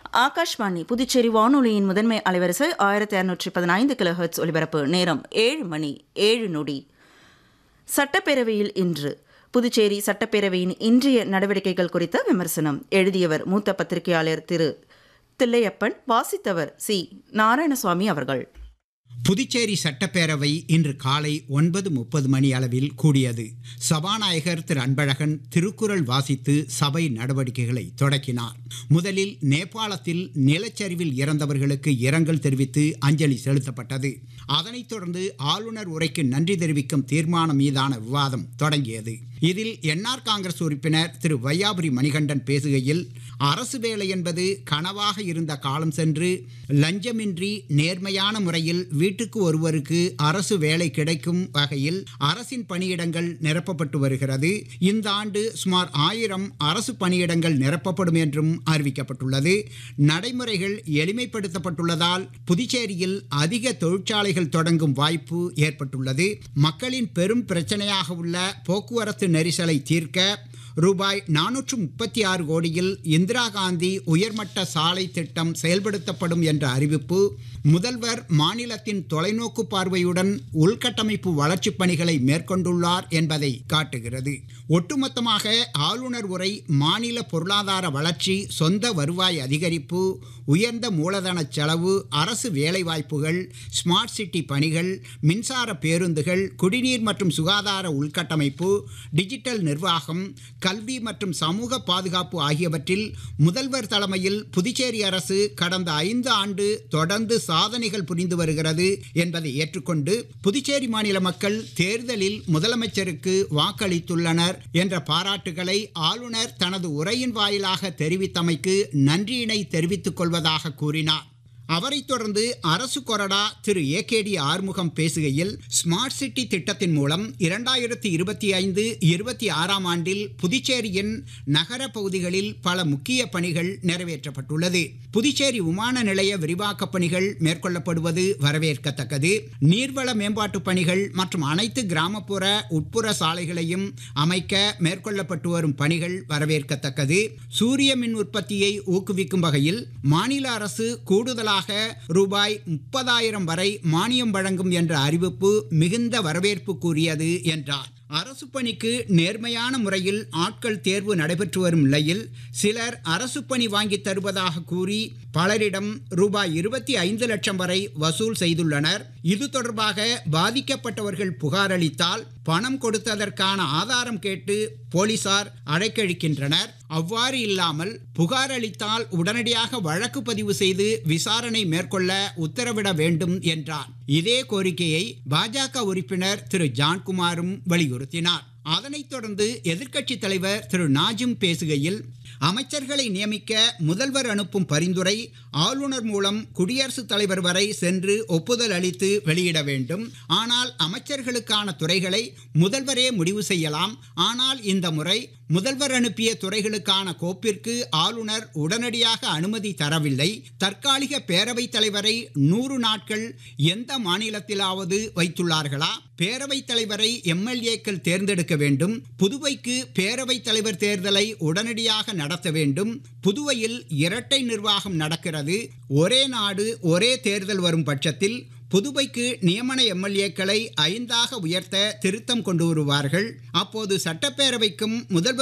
ஆகாஷ்வாணி புதுச்சேரி வானொலியின் முதன்மை அலைவரிசை ஆயிரத்தி இரநூற்றி பதினைந்து கிலோஹெர்ட்ஸ் ஒலிபரப்பு நேரம் ஏழு மணி ஏழு நொடி சட்டப்பேரவையில் இன்று புதுச்சேரி சட்டப்பேரவையின் இன்றைய நடவடிக்கைகள் குறித்த விமர்சனம் எழுதியவர் மூத்த பத்திரிகையாளர் திரு தில்லையப்பன் வாசித்தவர் சி நாராயணசுவாமி அவர்கள் புதுச்சேரி சட்டப்பேரவை இன்று காலை ஒன்பது முப்பது மணி அளவில் கூடியது சபாநாயகர் திரு அன்பழகன் திருக்குறள் வாசித்து சபை நடவடிக்கைகளை தொடக்கினார் முதலில் நேபாளத்தில் நிலச்சரிவில் இறந்தவர்களுக்கு இரங்கல் தெரிவித்து அஞ்சலி செலுத்தப்பட்டது அதனைத் தொடர்ந்து ஆளுநர் உரைக்கு நன்றி தெரிவிக்கும் தீர்மானம் மீதான விவாதம் தொடங்கியது இதில் என்ஆர் காங்கிரஸ் உறுப்பினர் திரு வையாபுரி மணிகண்டன் பேசுகையில் அரசு வேலை என்பது கனவாக இருந்த காலம் சென்று லஞ்சமின்றி நேர்மையான முறையில் வீட்டுக்கு ஒருவருக்கு அரசு வேலை கிடைக்கும் வகையில் அரசின் பணியிடங்கள் நிரப்பப்பட்டு வருகிறது இந்த ஆண்டு சுமார் ஆயிரம் அரசு பணியிடங்கள் நிரப்பப்படும் என்றும் அறிவிக்கப்பட்டுள்ளது நடைமுறைகள் எளிமைப்படுத்தப்பட்டுள்ளதால் புதுச்சேரியில் அதிக தொழிற்சாலைகள் தொடங்கும் வாய்ப்பு ஏற்பட்டுள்ளது மக்களின் பெரும் பிரச்சனையாக உள்ள போக்குவரத்து நெரிசலை தீர்க்க ரூபாய் நானூற்று முப்பத்தி ஆறு கோடியில் இந்திரா காந்தி உயர்மட்ட சாலை திட்டம் செயல்படுத்தப்படும் என்ற அறிவிப்பு முதல்வர் மாநிலத்தின் தொலைநோக்கு பார்வையுடன் உள்கட்டமைப்பு வளர்ச்சிப் பணிகளை மேற்கொண்டுள்ளார் என்பதை காட்டுகிறது ஒட்டுமொத்தமாக ஆளுநர் உரை மாநில பொருளாதார வளர்ச்சி சொந்த வருவாய் அதிகரிப்பு உயர்ந்த மூலதன செலவு அரசு வேலைவாய்ப்புகள் ஸ்மார்ட் சிட்டி பணிகள் மின்சார பேருந்துகள் குடிநீர் மற்றும் சுகாதார உள்கட்டமைப்பு டிஜிட்டல் நிர்வாகம் கல்வி மற்றும் சமூக பாதுகாப்பு ஆகியவற்றில் முதல்வர் தலைமையில் புதுச்சேரி அரசு கடந்த ஐந்து ஆண்டு தொடர்ந்து சாதனைகள் புரிந்து வருகிறது என்பதை ஏற்றுக்கொண்டு புதுச்சேரி மாநில மக்கள் தேர்தலில் முதலமைச்சருக்கு வாக்களித்துள்ளனர் என்ற பாராட்டுகளை ஆளுநர் தனது உரையின் வாயிலாக தெரிவித்தமைக்கு நன்றியினை தெரிவித்துக் கொள்வதாக கூறினார் அவரைத் தொடர்ந்து அரசு கொறடா Thiru A K T Arumugam பேசுகையில் ஸ்மார்ட் சிட்டி திட்டத்தின் மூலம் இரண்டாயிரத்தி இருபத்தி ஐந்து இருபத்தி ஆறாம் ஆண்டில் புதுச்சேரியின் நகர பகுதிகளில் பல முக்கிய பணிகள் நிறைவேற்றப்பட்டுள்ளது புதுச்சேரி விமான நிலைய விரிவாக்கப் பணிகள் மேற்கொள்ளப்படுவது வரவேற்கத்தக்கது நீர்வள மேம்பாட்டு பணிகள் மற்றும் அனைத்து கிராமப்புற உட்புற சாலைகளையும் அமைக்க மேற்கொள்ளப்பட்டு வரும் பணிகள் வரவேற்கத்தக்கது சூரிய மின் உற்பத்தியை ஊக்குவிக்கும் வகையில் மாநில அரசு கூடுதலாக ரூபாய் முப்பதாயிரம் வரை மானியம் வழங்கும் என்ற அறிவிப்பு மிகுந்த வரவேற்புக்குரியது என்றார் அரசு பணிக்கு நேர்மையான முறையில் ஆட்கள் தேர்வு நடைபெற்று வரும் நிலையில் சிலர் அரசு பணி வாங்கி தருவதாக கூறி பலரிடம் ரூபாய் இருபத்தி ஐந்து லட்சம் வரை வசூல் செய்துள்ளனர் இது தொடர்பாக பாதிக்கப்பட்டவர்கள் புகார் அளித்தால் பணம் கொடுத்ததற்கான ஆதாரம் கேட்டு போலீசார் அழைக்கழிக்கின்றனர் அவ்வாறு இல்லாமல் புகார் அளித்தால் உடனடியாக வழக்கு பதிவு செய்து விசாரணை மேற்கொள்ள உத்தரவிட வேண்டும் என்றார் இதே கோரிக்கையை பாஜக உறுப்பினர் திரு ஜான்குமாரும் வலியுறுத்தினார் அதனைத் தொடர்ந்து எதிர்க்கட்சித் தலைவர் திரு நாஜிம் பேசுகையில் அமைச்சர்களை நியமிக்க முதல்வர் அனுப்பும் பரிந்துரை ஆளுநர் மூலம் குடியரசுத் தலைவர் வரை சென்று ஒப்புதல் அளித்து வெளியிட வேண்டும் ஆனால் அமைச்சர்களுக்கான துறைகளை முதல்வரே முடிவு செய்யலாம் ஆனால் இந்த முறை முதல்வர் அனுப்பிய துறைகளுக்கான கோப்பிற்கு ஆளுநர் உடனடியாக அனுமதி தரவில்லை தற்காலிக பேரவைத் தலைவரை நூறு நாட்கள் எந்த மாநிலத்திலாவது வைத்துள்ளார்களா பேரவைத் தலைவரை எம்எல்ஏக்கள் தேர்ந்தெடுக்க வேண்டும் புதுவைக்கு பேரவைத் தலைவர் தேர்தலை உடனடியாக நடத்த வேண்டும் புதுவையில் இரட்டை நிர்வாகம் நடக்கிறது ஒரே நாடு ஒரே தேர்தல் வரும் பட்சத்தில் புதுவைக்கு நியமன எம்எல்ஏக்களை ஐந்தாக உயர்த்த திருத்தம் கொண்டு வருவார்கள் அப்போது சட்டப்பேரவைக்கும் முதல்வர்